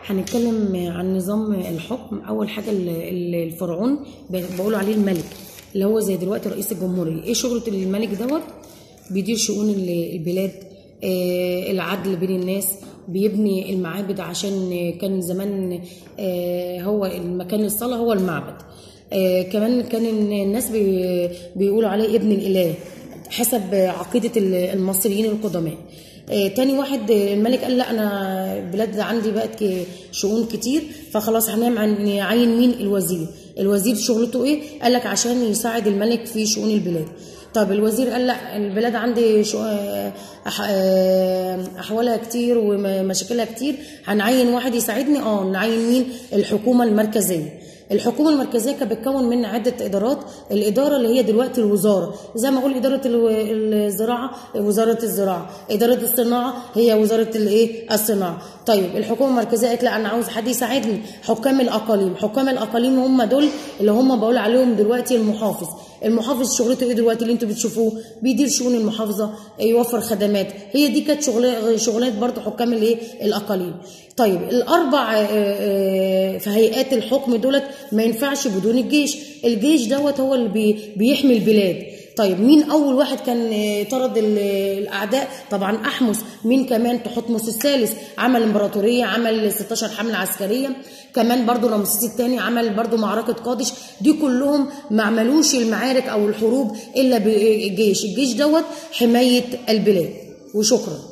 هنتكلم عن نظام الحكم اول حاجه ال- ال- الفرعون بيقولوا عليه الملك اللي هو زي دلوقتي رئيس الجمهوريه ايه شغله الملك دوت بيدير شؤون ال- البلاد آه، العدل بين الناس بيبني المعابد عشان كان زمان آه، هو المكان الصلاه هو المعبد آه، كمان كان الناس بي- بيقولوا عليه ابن الاله حسب عقيده المصريين القدماء آه، تاني واحد آه، الملك قال لا انا البلاد عندي بقت ك- شؤون كتير فخلاص هنعمل نعين مين الوزير الوزير شغلته ايه قال لك عشان يساعد الملك في شؤون البلاد طب الوزير قال لا البلاد عندي شو آه، أح- آه، احوالها كتير ومشاكلها كتير هنعين واحد يساعدني اه نعين مين الحكومه المركزيه الحكومه المركزيه كانت بتكون من عده ادارات الاداره اللي هي دلوقتي الوزاره زي ما اقول اداره الو- الزراعه وزاره الزراعه اداره الصناعه هي وزاره الايه الصناعه طيب الحكومه المركزيه قالت لا انا عاوز حد يساعدني حكام الاقاليم حكام الاقاليم هم دول اللي هم بقول عليهم دلوقتي المحافظ المحافظ شغلته ايه دلوقتي اللي انتوا بتشوفوه بيدير شؤون المحافظه يوفر خدمات هي دي كانت شغل شغلات برضه حكام الايه الاقاليم طيب الاربع آه، آه، في هيئات الحكم دولت ما ينفعش بدون الجيش الجيش دوت هو اللي بي- بيحمي البلاد طيب مين اول واحد كان آه، طرد ال- الاعداء طبعا احمس مين كمان تحتمس الثالث عمل امبراطوريه عمل 16 حمله عسكريه كمان برضو رمسيس الثاني عمل برضو معركه قادش دي كلهم ما عملوش المعارك او الحروب الا بالجيش الجيش دوت حمايه البلاد وشكرا